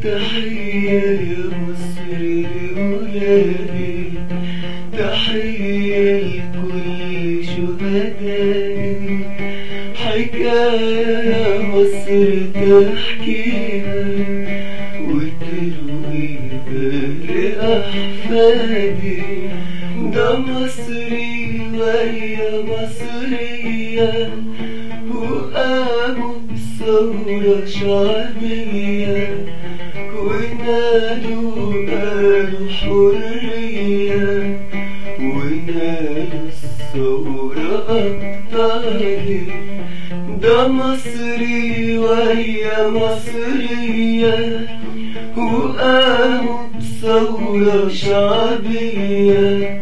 تحية يا مصر لأولادي تحية لكل شهدائي حكاية يا مصر تحكيها وترويها لأحفادي ده مصري ويا مصرية وقاموا بثورة شعبية ونالوا قالوا حرية ونالوا الثورة أبطالي ده مصري ويا مصرية وقاموا بثورة شعبية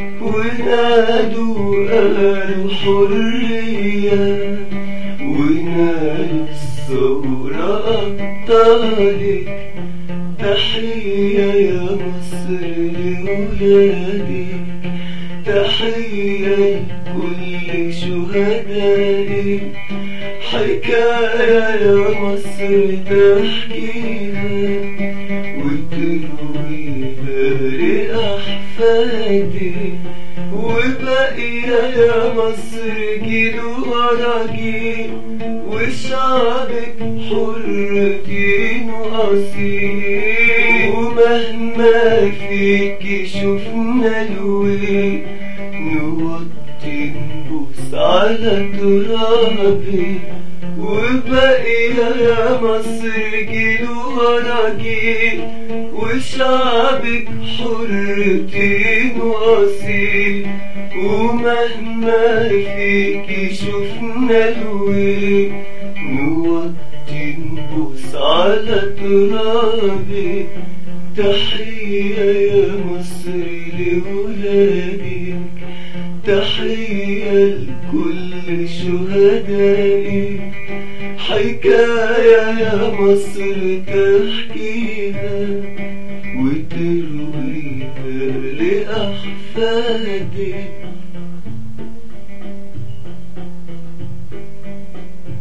ونادوا قالوا حرية ونالوا الثورة أبطالك تحية يا مصر لولادك تحية لكل شهدائك حكاية يا مصر تحكيها وترويها لأحفادي وباقية يا مصر جيل ورا جيل وشعبك حر دين وأصيل ومهما فيك شفنا الويل نوطي نبوس على ترابي وباقية يا مصر جيل ورا جيل وشعبك حر دين وأصيل ومهما فيك شفنا الويل نوطي نبوس على ترابي تحية يا مصر لولادك تحية لكل شهدائك حكاية يا مصر تحكيها وترويها لأحفادك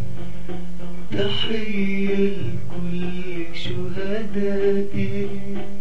تحية لكل شهدائك